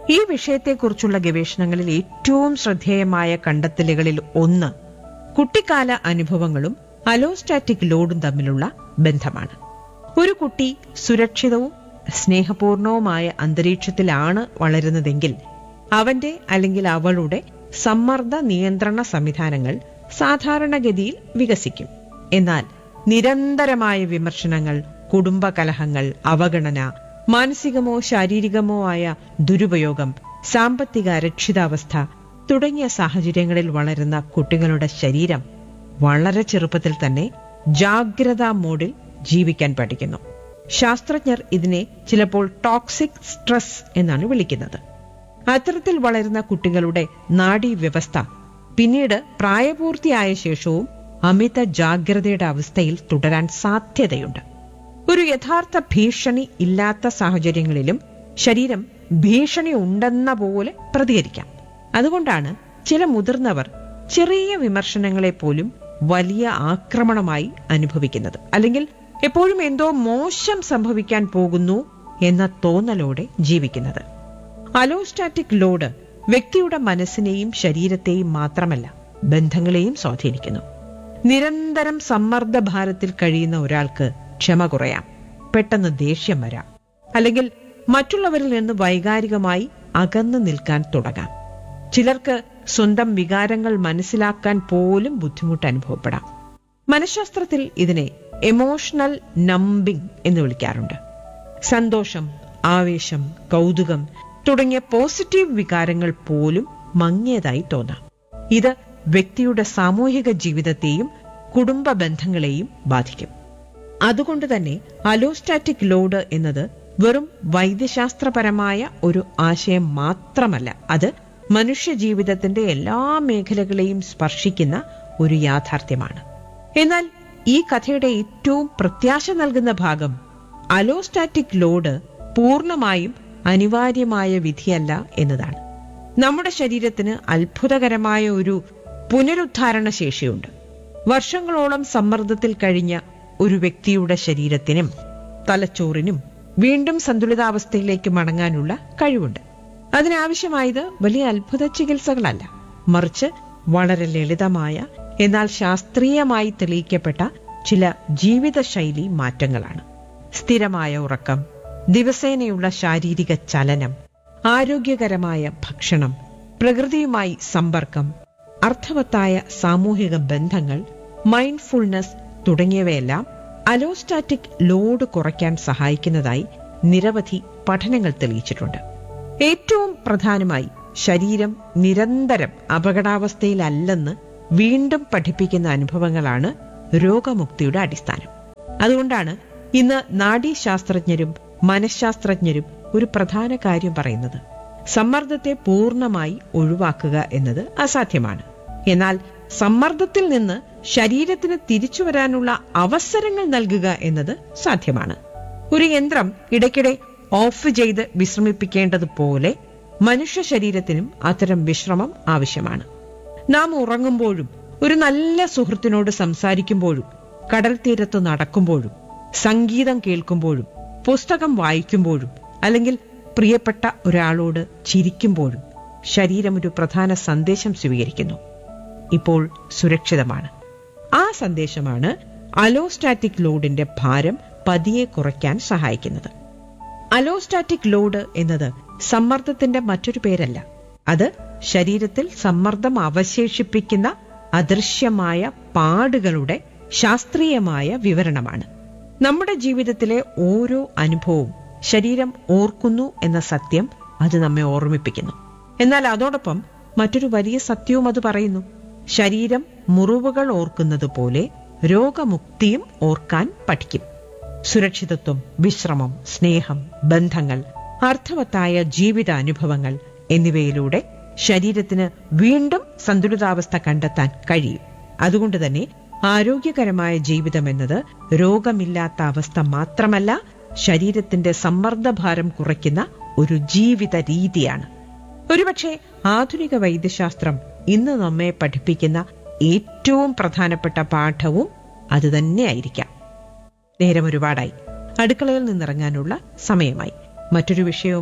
ഈ വിഷയത്തെക്കുറിച്ചുള്ള ഗവേഷണങ്ങളിൽ ഏറ്റവും ശ്രദ്ധേയമായ കണ്ടെത്തലുകളിൽ ഒന്ന് കുട്ടിക്കാല അനുഭവങ്ങളും അലോസ്റ്റാറ്റിക് ലോഡും തമ്മിലുള്ള ബന്ധമാണ് ഒരു കുട്ടി സുരക്ഷിതവും സ്നേഹപൂർണവുമായ അന്തരീക്ഷത്തിലാണ് വളരുന്നതെങ്കിൽ അവന്റെ അല്ലെങ്കിൽ അവളുടെ സമ്മർദ്ദ നിയന്ത്രണ സംവിധാനങ്ങൾ സാധാരണഗതിയിൽ വികസിക്കും എന്നാൽ നിരന്തരമായ വിമർശനങ്ങൾ കുടുംബ കലഹങ്ങൾ അവഗണന മാനസികമോ ശാരീരികമോ ആയ ദുരുപയോഗം സാമ്പത്തിക അരക്ഷിതാവസ്ഥ തുടങ്ങിയ സാഹചര്യങ്ങളിൽ വളരുന്ന കുട്ടികളുടെ ശരീരം വളരെ ചെറുപ്പത്തിൽ തന്നെ ജാഗ്രതാ മോഡിൽ ജീവിക്കാൻ പഠിക്കുന്നു ശാസ്ത്രജ്ഞർ ഇതിനെ ചിലപ്പോൾ ടോക്സിക് സ്ട്രെസ് എന്നാണ് വിളിക്കുന്നത് അത്തരത്തിൽ വളരുന്ന കുട്ടികളുടെ നാഡീവ്യവസ്ഥ പിന്നീട് പ്രായപൂർത്തിയായ ശേഷവും അമിത ജാഗ്രതയുടെ അവസ്ഥയിൽ തുടരാൻ സാധ്യതയുണ്ട് ഒരു യഥാർത്ഥ ഭീഷണി ഇല്ലാത്ത സാഹചര്യങ്ങളിലും ശരീരം ഭീഷണി ഉണ്ടെന്ന പോലെ പ്രതികരിക്കാം അതുകൊണ്ടാണ് ചില മുതിർന്നവർ ചെറിയ വിമർശനങ്ങളെ പോലും വലിയ ആക്രമണമായി അനുഭവിക്കുന്നത് അല്ലെങ്കിൽ എപ്പോഴും എന്തോ മോശം സംഭവിക്കാൻ പോകുന്നു എന്ന തോന്നലോടെ ജീവിക്കുന്നത് അലോസ്റ്റാറ്റിക് ലോഡ് വ്യക്തിയുടെ മനസ്സിനെയും ശരീരത്തെയും മാത്രമല്ല ബന്ധങ്ങളെയും സ്വാധീനിക്കുന്നു നിരന്തരം സമ്മർദ്ദ ഭാരത്തിൽ കഴിയുന്ന ഒരാൾക്ക് ക്ഷമ കുറയാം പെട്ടെന്ന് ദേഷ്യം വരാം അല്ലെങ്കിൽ മറ്റുള്ളവരിൽ നിന്ന് വൈകാരികമായി അകന്നു നിൽക്കാൻ തുടങ്ങാം ചിലർക്ക് സ്വന്തം വികാരങ്ങൾ മനസ്സിലാക്കാൻ പോലും ബുദ്ധിമുട്ട് അനുഭവപ്പെടാം മനഃശാസ്ത്രത്തിൽ ഇതിനെ എമോഷണൽ നമ്പിംഗ് എന്ന് വിളിക്കാറുണ്ട് സന്തോഷം ആവേശം കൗതുകം തുടങ്ങിയ പോസിറ്റീവ് വികാരങ്ങൾ പോലും മങ്ങിയതായി തോന്നാം ഇത് വ്യക്തിയുടെ സാമൂഹിക ജീവിതത്തെയും കുടുംബ ബന്ധങ്ങളെയും ബാധിക്കും അതുകൊണ്ട് തന്നെ അലോസ്റ്റാറ്റിക് ലോഡ് എന്നത് വെറും വൈദ്യശാസ്ത്രപരമായ ഒരു ആശയം മാത്രമല്ല അത് മനുഷ്യ ജീവിതത്തിന്റെ എല്ലാ മേഖലകളെയും സ്പർശിക്കുന്ന ഒരു യാഥാർത്ഥ്യമാണ് എന്നാൽ ഈ കഥയുടെ ഏറ്റവും പ്രത്യാശ നൽകുന്ന ഭാഗം അലോസ്റ്റാറ്റിക് ലോഡ് പൂർണ്ണമായും അനിവാര്യമായ വിധിയല്ല എന്നതാണ് നമ്മുടെ ശരീരത്തിന് അത്ഭുതകരമായ ഒരു പുനരുദ്ധാരണ ശേഷിയുണ്ട് വർഷങ്ങളോളം സമ്മർദ്ദത്തിൽ കഴിഞ്ഞ ഒരു വ്യക്തിയുടെ ശരീരത്തിനും തലച്ചോറിനും വീണ്ടും സന്തുലിതാവസ്ഥയിലേക്ക് മടങ്ങാനുള്ള കഴിവുണ്ട് അതിനാവശ്യമായത് വലിയ അത്ഭുത ചികിത്സകളല്ല മറിച്ച് വളരെ ലളിതമായ എന്നാൽ ശാസ്ത്രീയമായി തെളിയിക്കപ്പെട്ട ചില ജീവിതശൈലി മാറ്റങ്ങളാണ് സ്ഥിരമായ ഉറക്കം ദിവസേനയുള്ള ശാരീരിക ചലനം ആരോഗ്യകരമായ ഭക്ഷണം പ്രകൃതിയുമായി സമ്പർക്കം അർത്ഥവത്തായ സാമൂഹിക ബന്ധങ്ങൾ മൈൻഡ്ഫുൾനെസ് തുടങ്ങിയവയെല്ലാം അലോസ്റ്റാറ്റിക് ലോഡ് കുറയ്ക്കാൻ സഹായിക്കുന്നതായി നിരവധി പഠനങ്ങൾ തെളിയിച്ചിട്ടുണ്ട് ഏറ്റവും പ്രധാനമായി ശരീരം നിരന്തരം അപകടാവസ്ഥയിലല്ലെന്ന് വീണ്ടും പഠിപ്പിക്കുന്ന അനുഭവങ്ങളാണ് രോഗമുക്തിയുടെ അടിസ്ഥാനം അതുകൊണ്ടാണ് ഇന്ന് നാഡീശാസ്ത്രജ്ഞരും മനഃശാസ്ത്രജ്ഞരും ഒരു പ്രധാന കാര്യം പറയുന്നത് സമ്മർദ്ദത്തെ പൂർണ്ണമായി ഒഴിവാക്കുക എന്നത് അസാധ്യമാണ് എന്നാൽ സമ്മർദ്ദത്തിൽ നിന്ന് ശരീരത്തിന് തിരിച്ചു വരാനുള്ള അവസരങ്ങൾ നൽകുക എന്നത് സാധ്യമാണ് ഒരു യന്ത്രം ഇടയ്ക്കിടെ ഓഫ് ചെയ്ത് വിശ്രമിപ്പിക്കേണ്ടതുപോലെ മനുഷ്യ ശരീരത്തിനും അത്തരം വിശ്രമം ആവശ്യമാണ് നാം ഉറങ്ങുമ്പോഴും ഒരു നല്ല സുഹൃത്തിനോട് സംസാരിക്കുമ്പോഴും കടൽ തീരത്ത് നടക്കുമ്പോഴും സംഗീതം കേൾക്കുമ്പോഴും പുസ്തകം വായിക്കുമ്പോഴും അല്ലെങ്കിൽ പ്രിയപ്പെട്ട ഒരാളോട് ചിരിക്കുമ്പോഴും ശരീരം ഒരു പ്രധാന സന്ദേശം സ്വീകരിക്കുന്നു ഇപ്പോൾ സുരക്ഷിതമാണ് ആ സന്ദേശമാണ് അലോസ്റ്റാറ്റിക് ലോഡിന്റെ ഭാരം പതിയെ കുറയ്ക്കാൻ സഹായിക്കുന്നത് അലോസ്റ്റാറ്റിക് ലോഡ് എന്നത് സമ്മർദ്ദത്തിന്റെ മറ്റൊരു പേരല്ല അത് ശരീരത്തിൽ സമ്മർദ്ദം അവശേഷിപ്പിക്കുന്ന അദൃശ്യമായ പാടുകളുടെ ശാസ്ത്രീയമായ വിവരണമാണ് നമ്മുടെ ജീവിതത്തിലെ ഓരോ അനുഭവവും ശരീരം ഓർക്കുന്നു എന്ന സത്യം അത് നമ്മെ ഓർമ്മിപ്പിക്കുന്നു എന്നാൽ അതോടൊപ്പം മറ്റൊരു വലിയ സത്യവും അത് പറയുന്നു ശരീരം മുറിവുകൾ ഓർക്കുന്നത് പോലെ രോഗമുക്തിയും ഓർക്കാൻ പഠിക്കും സുരക്ഷിതത്വം വിശ്രമം സ്നേഹം ബന്ധങ്ങൾ അർത്ഥവത്തായ ജീവിത അനുഭവങ്ങൾ എന്നിവയിലൂടെ ശരീരത്തിന് വീണ്ടും സന്തുലിതാവസ്ഥ കണ്ടെത്താൻ കഴിയും അതുകൊണ്ട് തന്നെ ആരോഗ്യകരമായ ജീവിതം എന്നത് രോഗമില്ലാത്ത അവസ്ഥ മാത്രമല്ല ശരീരത്തിന്റെ സമ്മർദ്ദഭാരം കുറയ്ക്കുന്ന ഒരു ജീവിത രീതിയാണ് ഒരുപക്ഷെ ആധുനിക വൈദ്യശാസ്ത്രം ഇന്ന് നമ്മെ പഠിപ്പിക്കുന്ന ഏറ്റവും പ്രധാനപ്പെട്ട പാഠവും അതുതന്നെയായിരിക്കാം നേരം ഒരുപാടായി അടുക്കളയിൽ നിന്നിറങ്ങാനുള്ള സമയമായി മറ്റൊരു വിഷയവുമായി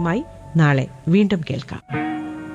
നാളെ വീണ്ടും കേൾക്കാം